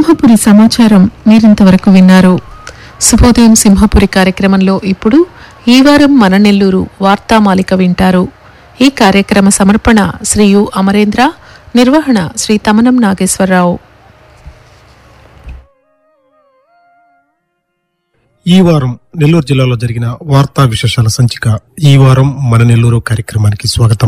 సింహపురి సమాచారం మీరింతవరకు విన్నారు శుభోదయం సింహపురి కార్యక్రమంలో ఇప్పుడు ఈ వారం మన నెల్లూరు వార్తామాలిక వింటారు ఈ కార్యక్రమ సమర్పణ శ్రీ యు అమరేంద్ర నిర్వహణ శ్రీ తమనం నాగేశ్వరరావు ఈ వారం నెల్లూరు జిల్లాలో జరిగిన వార్తా విశేషాల సంచిక ఈ వారం మన నెల్లూరు కార్యక్రమానికి స్వాగతం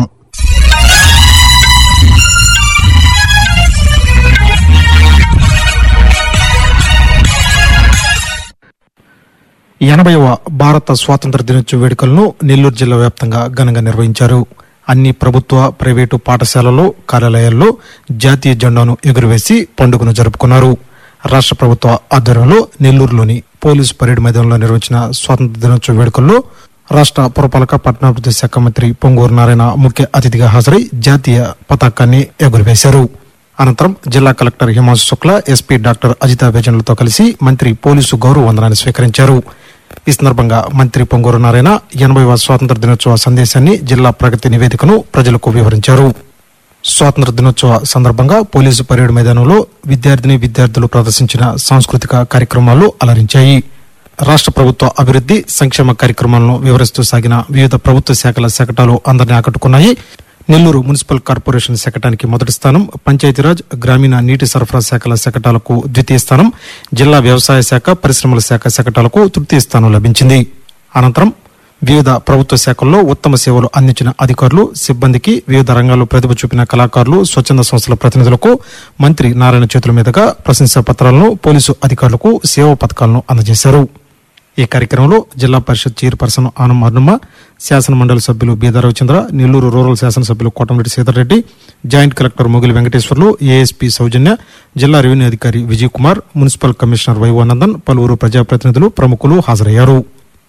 ఎనభైవ భారత స్వాతంత్ర దినోత్సవ వేడుకలను నెల్లూరు జిల్లా వ్యాప్తంగా ఘనంగా నిర్వహించారు అన్ని ప్రభుత్వ ప్రైవేటు పాఠశాలల్లో కార్యాలయాల్లో జాతీయ జెండాను ఎగురవేసి పండుగను జరుపుకున్నారు రాష్ట్ర ప్రభుత్వ ఆధ్వర్యంలో నెల్లూరులోని పోలీసు పరేడ్ మైదానంలో నిర్వహించిన స్వాతంత్ర దినోత్సవ వేడుకల్లో రాష్ట్ర పురపాలక పట్టణాభివృద్ధి శాఖ మంత్రి పొంగూరు నారాయణ ముఖ్య అతిథిగా హాజరై జాతీయ పతాకాన్ని ఎగురవేశారు అనంతరం జిల్లా collector Himanshu Shukla SP doctor Ajitha వేజన్లతో కలిసి మంత్రి పోలీసు గౌరవ వందనాన్ని స్వీకరించారు ఈ సందర్భంగా మంత్రి పొంగూరు నారాయణ ఎనభైవ స్వాతంత్ర దినోత్సవ సందేశాన్ని జిల్లా ప్రగతి నివేదికను ప్రజలకు వివరించారు స్వాతంత్ర దినోత్సవ సందర్భంగా పోలీసు పరేడ్ మైదానంలో విద్యార్థిని విద్యార్థులు ప్రదర్శించిన సాంస్కృతిక కార్యక్రమాలు అలరించాయి రాష్ట్ర ప్రభుత్వ అభివృద్ధి సంక్షేమ కార్యక్రమాలను వివరిస్తూ సాగిన వివిధ ప్రభుత్వ శాఖల శకటాలు అందరినీ ఆకట్టుకున్నాయి నెల్లూరు మున్సిపల్ కార్పొరేషన్ శకటానికి మొదటి స్థానం పంచాయతీరాజ్ గ్రామీణ నీటి సరఫరా శాఖల శకటాలకు ద్వితీయ స్థానం జిల్లా వ్యవసాయ శాఖ పరిశ్రమల శాఖ శకటాలకు తృతీయ స్థానం లభించింది అనంతరం వివిధ ప్రభుత్వ శాఖల్లో ఉత్తమ సేవలు అందించిన అధికారులు సిబ్బందికి వివిధ రంగాల్లో ప్రతిభ చూపిన కళాకారులు స్వచ్ఛంద సంస్థల ప్రతినిధులకు మంత్రి నారాయణ చేతుల మీదుగా ప్రశంసా పత్రాలను పోలీసు అధికారులకు సేవా పథకాలను అందజేశారు ఈ కార్యక్రమంలో జిల్లా పరిషత్ చైర్పర్సన్ ఆనం అర్ణమ్మ శాసన మండలి సభ్యులు బీదా రవిచంద్ర నెల్లూరు రూరల్ శాసనసభ్యులు Kotamreddy Seethareddy Reddy joint collector Mogili Venkateswarlu ASP Soujanya జిల్లా రెవెన్యూ అధికారి విజయ్ కుమార్ మున్సిపల్ కమిషనర్ వైవానందన్ పలువురు ప్రజాప్రతినిధులు ప్రముఖులు హాజరయ్యారు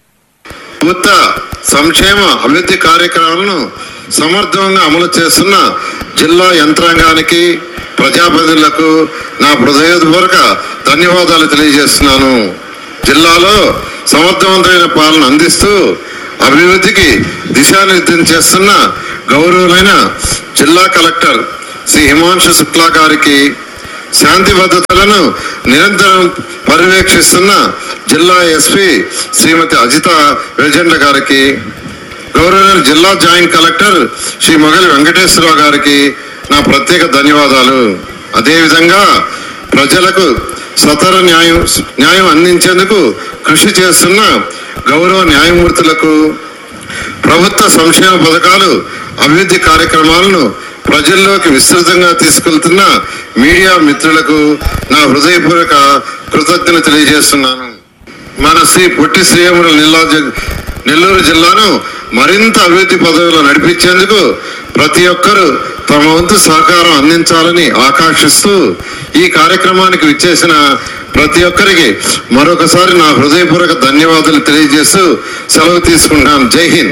ప్రభుత్వ సంక్షేమ అభివృద్ధి కార్యక్రమాలను సమర్థవంగా అమలు చేస్తున్న జిల్లా యంత్రాంగానికి ప్రజాప్రతినిధులకు నా హృదయపూర్వక ధన్యవాదాలు తెలియజేస్తున్నాను జిల్లాలో సమర్థవంతమైన పాలన అందిస్తూ అభివృద్ధికి దిశానిర్దేశం చేస్తున్న గౌరవులైన జిల్లా కలెక్టర్ శ్రీ హిమాంశు శుక్లా గారికి శాంతి భద్రతలను నిరంతరం పర్యవేక్షిస్తున్న జిల్లా ఎస్పీ శ్రీమతి అజిత వేజెండ గారికి గౌరవనీయ జిల్లా జాయింట్ కలెక్టర్ శ్రీ మొగలి వెంకటేశ్వరరావు గారికి నా ప్రత్యేక ధన్యవాదాలు అదేవిధంగా ప్రజలకు సతర న్యాయం న్యాయం అందించేందుకు కృషి చేస్తున్న గౌరవ న్యాయమూర్తులకు ప్రభుత్వ సంక్షేమ పథకాలు అభివృద్ధి కార్యక్రమాలను ప్రజల్లోకి విస్తృతంగా తీసుకెళ్తున్న మీడియా మిత్రులకు నా హృదయపూర్వక కృతజ్ఞత తెలియజేస్తున్నాను మన శ్రీ పొట్టి శ్రీరాములు నెల్లూరు నెల్లూరు జిల్లాను మరింత అభివృద్ధి పదవిలో నడిపించేందుకు ప్రతి ఒక్కరూ తమ వంతు సహకారం అందించాలని ఆకాంక్షిస్తూ ఈ కార్యక్రమానికి విచ్చేసిన ప్రతి ఒక్కరికి మరొకసారి నా హృదయపూర్వక ధన్యవాదాలు తెలియజేస్తూ సెలవు తీసుకుంటాను జై హింద్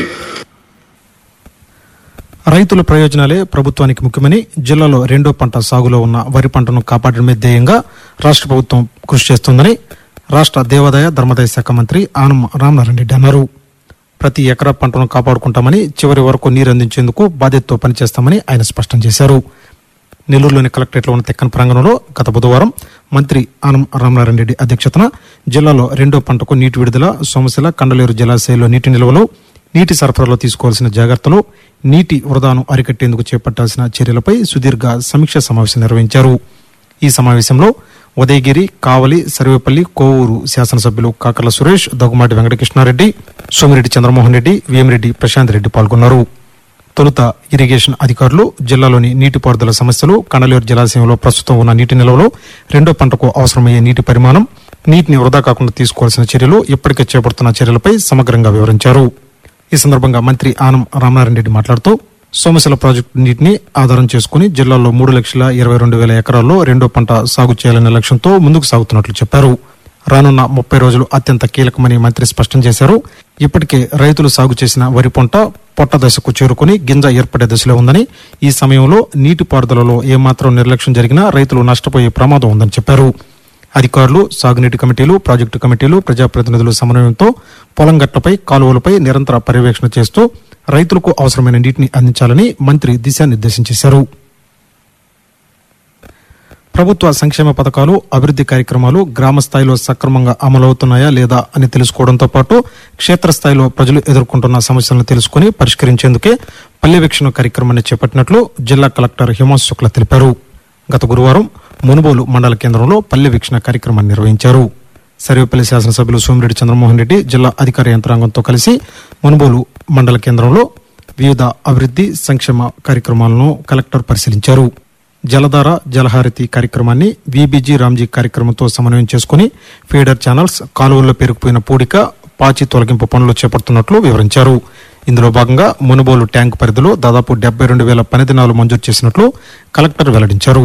రైతుల ప్రయోజనాలే ప్రభుత్వానికి ముఖ్యమని జిల్లాలో రెండో పంట సాగులో ఉన్న వరి పంటను కాపాడడమే ధ్యేయంగా రాష్ట్ర ప్రభుత్వం కృషి చేస్తోందని రాష్ట్ర దేవాదాయ ధర్మదాయ శాఖ మంత్రి ఆనం రామనారాయణ రెడ్డి అన్నారు ప్రతి ఎకరా పంటను కాపాడుకుంటామని చివరి వరకు నీరు అందించేందుకు బాధ్యతతో పనిచేస్తామని ఆయన స్పష్టం చేశారు నెల్లూరులోని కలెక్టరేట్లో ఉన్న తెక్కన ప్రాంగణంలో గత బుధవారం మంత్రి ఆనం రామనారాయణ రెడ్డి అధ్యక్షతన జిల్లాలో రెండో పంటకు నీటి విడుదల సోమశిల కండలేరు జలాశయంలో నీటి నిల్వలు నీటి సరఫరాలో తీసుకోవాల్సిన జాగ్రత్తలు నీటి వృధాను అరికట్టేందుకు చేపట్టాల్సిన చర్యలపై సుదీర్ఘ సమీక్ష సమావేశం నిర్వహించారు ఈ సమావేశంలో ఉదయగిరి కావలి సర్వేపల్లి కోవూరు శాసనసభ్యులు కాకర్ల సురేష్ దగ్గుమాటి వెంకటకృష్ణారెడ్డి సోమిరెడ్డి చంద్రమోహన్ రెడ్డి వేమిరెడ్డి ప్రశాంత్ రెడ్డి పాల్గొన్నారు తొలుత ఇరిగేషన్ అధికారులు జిల్లాలోని నీటిపారుదల సమస్యలు కండలేరు జలాశయంలో ప్రస్తుతం ఉన్న నీటి నిల్వలు రెండో పంటకు అవసరమయ్యే నీటి పరిమాణం నీటిని వృధా కాకుండా తీసుకోవాల్సిన చర్యలు ఇప్పటికే చేపడుతున్న చర్యలపై సమగ్రంగా వివరించారు ఈ సందర్భంగా మంత్రి ఆనం రామనారాయణ రెడ్డి మాట్లాడుతూ సోమశిల ప్రాజెక్టు నీటిని ఆధారం చేసుకుని జిల్లాలో మూడు లక్షల ఇరవై రెండు వేల ఎకరాల్లో రెండో పంట సాగు చేయాలనే లక్ష్యంతో ముందుకు సాగుతున్నట్లు చెప్పారు రానున్న ముప్పై రోజులు అత్యంత కీలకమని మంత్రి స్పష్టం చేశారు ఇప్పటికే రైతులు సాగు చేసిన వరి పంట పొట్ట దశకు చేరుకుని గింజ ఏర్పడే దశలో ఉందని ఈ సమయంలో నీటిపారుదలలో ఏమాత్రం నిర్లక్ష్యం జరిగినా రైతులు నష్టపోయే ప్రమాదం ఉందని చెప్పారు అధికారులు సాగునీటి కమిటీలు ప్రాజెక్టు కమిటీలు ప్రజాప్రతినిధులు సమన్వయంతో పొలం గట్లపై కాలువలపై నిరంతర పర్యవేక్షణ చేస్తూ రైతులకు అవసరమైన నీటిని అందించాలని మంత్రి దిశానిర్దేశం చేశారు ప్రభుత్వ సంక్షేమ పథకాలు అభివృద్ధి కార్యక్రమాలు గ్రామ స్థాయిలో సక్రమంగా అమలవుతున్నాయా లేదా అని తెలుసుకోవడంతో పాటు క్షేత్రస్థాయిలో ప్రజలు ఎదుర్కొంటున్న సమస్యలను తెలుసుకుని పరిష్కరించేందుకే పర్యవేక్షణ కార్యక్రమాన్ని చేపట్టినట్లు జిల్లా కలెక్టర్ హిమాంశు శుక్ల తెలిపారు గత గురువారం మునుబోలు మండల కేంద్రంలో పర్యవేక్షణ కార్యక్రమాన్ని నిర్వహించారు సర్వేపల్లి శాసనసభ్యులు సోమిరెడ్డి చంద్రమోహన్ రెడ్డి జిల్లా అధికార యంత్రాంగంతో కలిసి మునుబోలు మండల కేంద్రంలో వివిధ అభివృద్ధి సంక్షేమ కార్యక్రమాలను కలెక్టర్ పరిశీలించారు జలధార జలహారతి కార్యక్రమాన్ని విబిజి రామ్జీ కార్యక్రమంతో సమన్వయం చేసుకుని ఫీడర్ ఛానల్స్ కాలువల్లో పేరుకుపోయిన పూడిక పాచి తొలగింపు పనులు చేపడుతున్నట్లు వివరించారు ఇందులో భాగంగా మునుబోలు ట్యాంక్ పరిధిలో దాదాపు డెబ్బై రెండు వేల పని దినాలు మంజూరు చేసినట్లు కలెక్టర్ వెల్లడించారు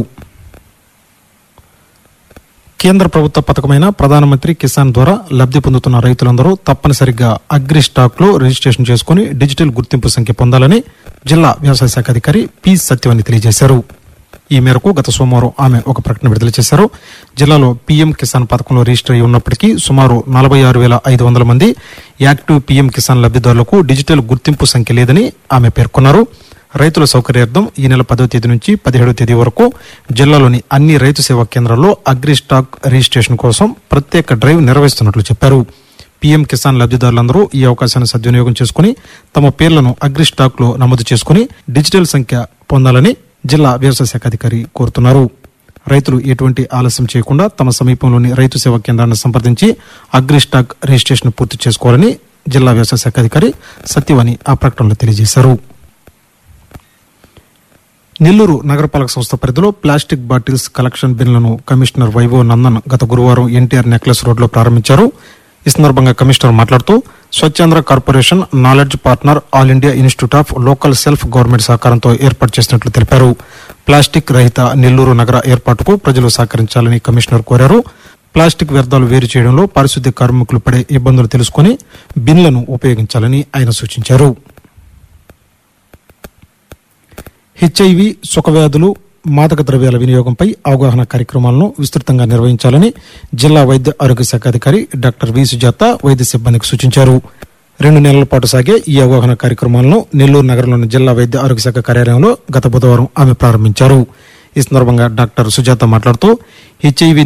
కేంద్ర ప్రభుత్వ పథకమైన ప్రధానమంత్రి కిసాన్ ద్వారా లబ్ధి పొందుతున్న రైతులందరూ తప్పనిసరిగా అగ్రి స్టాక్ లో రిజిస్ట్రేషన్ చేసుకుని డిజిటల్ గుర్తింపు సంఖ్య పొందాలని జిల్లా వ్యవసాయ శాఖ అధికారి పి సత్యవని తెలియజేశారు ఈ మేరకు గత సోమవారం ఆమె ఒక ప్రకటన విడుదల చేశారు జిల్లాలో పీఎం కిసాన్ పథకంలో రిజిస్టర్ అయి ఉన్నప్పటికీ సుమారు నలభై ఆరు వేల ఐదు వందల మంది యాక్టివ్ పీఎం కిసాన్ లబ్ధిదారులకు డిజిటల్ గుర్తింపు సంఖ్య లేదని ఆమె పేర్కొన్నారు రైతుల సౌకర్యార్థం ఈ నెల పదవ తేదీ నుంచి పదిహేడవ తేదీ వరకు జిల్లాలోని అన్ని రైతు సేవా కేంద్రాల్లో అగ్రి స్టాక్ రిజిస్ట్రేషన్ కోసం ప్రత్యేక డ్రైవ్ నిర్వహిస్తున్నట్లు చెప్పారు పీఎం కిసాన్ లబ్ధిదారులందరూ ఈ అవకాశాన్ని సద్వినియోగం చేసుకుని తమ పేర్లను అగ్రి స్టాక్ లో నమోదు చేసుకుని డిజిటల్ సంఖ్య పొందాలని జిల్లా వ్యవసాయ శాఖ అధికారి కోరుతున్నారు రైతులు ఎటువంటి ఆలస్యం చేయకుండా తమ సమీపంలోని రైతు సేవా కేంద్రాన్ని సంప్రదించి అగ్రి స్టాక్ రిజిస్ట్రేషన్ పూర్తి చేసుకోవాలని జిల్లా వ్యవసాయ శాఖ అధికారి సత్యవాణి ఆ ప్రకటనలో తెలియజేశారు నెల్లూరు నగరపాలక సంస్థ పరిధిలో ప్లాస్టిక్ బాటిల్స్ కలెక్షన్ బిన్లను కమిషనర్ వైవో నందన్ గత గురువారం ఎన్టీఆర్ నెక్లెస్ రోడ్లో ప్రారంభించారు ఈ సందర్భంగా కమిషనర్ మాట్లాడుతూ Swachhandhra corporation knowledge partner all India institute of local self government సహకారంతో ఏర్పాటు చేసినట్లు తెలిపారు ప్లాస్టిక్ రహిత నెల్లూరు నగర ఏర్పాటుకు ప్రజలు సహకరించాలని కమిషనర్ కోరారు ప్లాస్టిక్ వ్యర్థాలు వేరు చేయడంలో పారిశుద్ధ్య కార్మికులు పడే ఇబ్బందులు తెలుసుకుని బిన్లను ఉపయోగించాలని ఆయన సూచించారు హెచ్ఐవి సుఖవ్యాధులు మాదక ద్రవ్యాల వినియోగంపై అవగాహన కార్యక్రమాలను విస్తృతంగా నిర్వహించాలని జిల్లా వైద్య ఆరోగ్య శాఖ అధికారి డాక్టర్ వి సుజాత వైద్య సిబ్బందికి సూచించారు రెండు నెలల పాటు సాగే ఈ అవగాహన కార్యక్రమాలను నెల్లూరు నగరంలోని జిల్లా వైద్య ఆరోగ్య శాఖ కార్యాలయంలో గత బుధవారం ఆమె ప్రారంభించారు ఈ సందర్భంగా డాక్టర్ సుజాత మాట్లాడుతూ హెచ్ఐవి